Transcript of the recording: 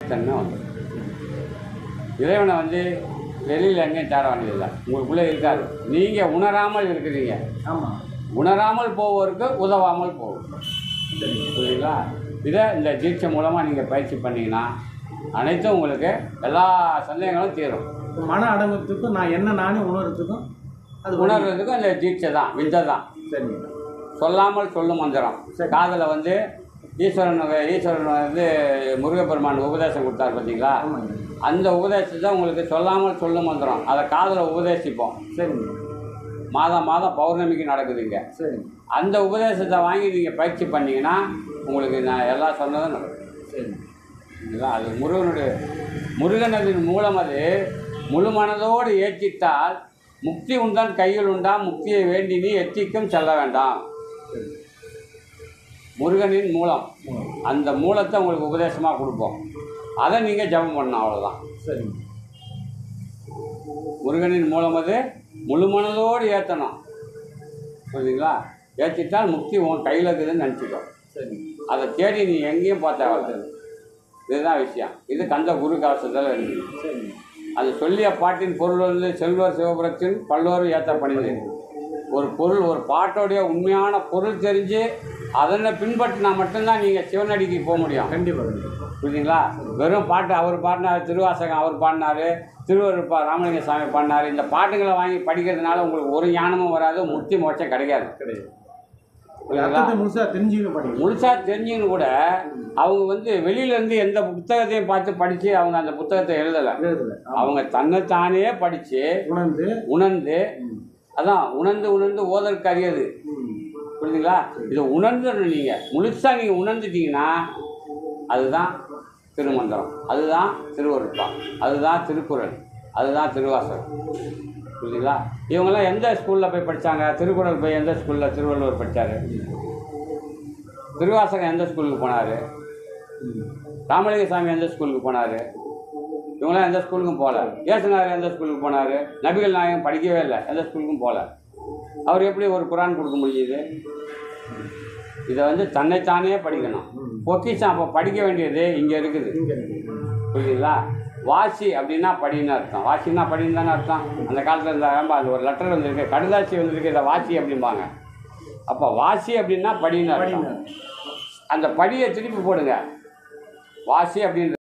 தன்மை வந்துடும் இறைவனை வந்து வெளியில் எங்கேயும் தேட வேண்டியதில்லை உங்களுக்குள்ளே இருக்காது நீங்கள் உணராமல் இருக்கிறீங்க ஆமாம் உணராமல் போவோருக்கு உதவாமல் போகும் சரி புரியுதுங்களா இதை இந்த தீட்சை மூலமாக நீங்கள் பயிற்சி பண்ணீங்கன்னா அனைத்தும் உங்களுக்கு எல்லா சந்தேகங்களும் தீரும் இப்ப மன அடங்கத்துக்கும் நான் என்ன நானே உணர்றதுக்கும் அது உணர் உணர்றதுக்கும் இந்த தீட்சை தான் வித்தை தான் சரிங்க சொல்லாமல் சொல்லும் மந்திரம் காதில் வந்து ஈஸ்வரன் ஈஸ்வரன் வந்து முருகப்பெருமான் உபதேசம் கொடுத்தாரு பார்த்தீங்களா ஆமாங்க அந்த உபதேசத்தை உங்களுக்கு சொல்லாமல் சொல்லும் மந்திரம் அதை காதில் உபதேசிப்போம் சரிங்க மாதம் மாதம் பௌர்ணமிக்கு நடக்குதுங்க சரிங்க அந்த உபதேசத்தை வாங்கி நீங்கள் பயிற்சி பண்ணீங்கன்னா உங்களுக்கு நான் எல்லாம் சொன்னதும் நடக்கும் சரிங்க இதுதான் அது முருகனுடைய முருகனதின் மூலம் அது முழு மனதோடு ஏற்றிட்டால் முக்தி உண்டான் கையில் உண்டாம் முக்தியை வேண்டி நீ எத்திக்கும் செல்ல வேண்டாம் சரி முருகனின் மூலம் ம். அந்த மூலத்தை உங்களுக்கு உபதேசமாக கொடுப்போம் அதை நீங்கள் ஜெபம் பண்ணணும் அவ்வளோதான் சரிங்க முருகனின் மூலம் அது முழு மனதோடு ஏற்றணும் புரியுதுங்களா ஏற்றிட்டால் முக்தி உன் கையில் இருக்குதுன்னு நினச்சிக்கோ சரிங்க அதை தேடி நீ எங்கேயும் பார்த்தா இதுதான் விஷயம் இது கந்த குரு கவசத்தில் இருக்குது சரிங்க சொல்லிய பாட்டின் பொருள் வந்து செல்வர் சிவபுரத்தின் பல்லோரும் ஏற்ற பணிது ஒரு பொருள் ஒரு பாட்டோடைய உண்மையான பொருள் தெரிஞ்சு அதனை பின்பற்றினா மட்டும்தான் நீங்கள் சிவனடிக்கு போக முடியும் கண்டிப்பாக கண்டிப்பாக புரியுதுங்களா வெறும் பாட்டு அவர் பாடினார் திருவாசகம் அவர் பாடினார் திருவருள் பா ராமலிங்க சாமி பாடினார் இந்த பாட்டுகளை வாங்கி படிக்கிறதுனால உங்களுக்கு ஒரு ஞானமும் வராது முக்தி மோட்சம் கிடைக்காது கிடையாது புரியுதுங்களா அர்த்தத்தை முழுசாக தெரிஞ்சுக்கணும் படிக்கணும் முழுசா தெரிஞ்சுன்னு கூட அவங்க வந்து வெளியில இருந்து எந்த புத்தகத்தையும் பார்த்து படித்து அவங்க அந்த புத்தகத்தை எழுதலை எழுதல ஆமா. அவங்க தன்னைத்தானே படித்து உணர்ந்து உணர்ந்து ம். அதான் உணர்ந்து உணர்ந்து ஓதற்கு அறியது ம். புரியுதுங்களா இதை உணர்ந்துடணும் நீங்கள் முழுசாக நீங்கள் உணர்ந்துட்டீங்கன்னா அதுதான் திருமந்திரம் அதுதான் திருவருட்பா அதுதான் திருக்குறள் அதுதான் திருவாசகம் புரியுதுங்களா இவங்கெல்லாம் எந்த ஸ்கூலில் போய் படித்தாங்க திருக்குறள் போய் எந்த ஸ்கூலில் திருவள்ளுவர் படித்தார் திருவாசகம் எந்த ஸ்கூலுக்கு போனார் ம். ராமலிங்க சாமி எந்த ஸ்கூலுக்கு போனார் இவங்களாம் எந்த ஸ்கூலுக்கும் போகல இயேசுநாதர் எந்த ஸ்கூலுக்கு போனார் நபிகள் நாயகம் படிக்கவே இல்லை எந்த ஸ்கூலுக்கும் போகல அவர் எப்படி ஒரு குரான் கொடுக்க முடியுது இதை வந்து தன்னைத்தானே படிக்கணும் பொக்கிஷம் அப்போ படிக்க வேண்டியது இங்கே இருக்குது இங்க இருக்கு. ம். புரியுதுங்களா வாசி அப்படின்னா படின்னு அர்த்தம் வாசின்னா படின்னு தானே அர்த்தம் அந்த காலத்தில் இருந்த ஏம்பா அந்த ஒரு லெட்டர் வந்திருக்கு கடுதாசி வந்திருக்கு இதை வாசி அப்படிம்பாங்க அப்போ வாசி அப்படின்னா படின்னு அர்த்தம் படிங்க அந்த படியை திருப்பி போடுங்க வாசி அப்படின்ற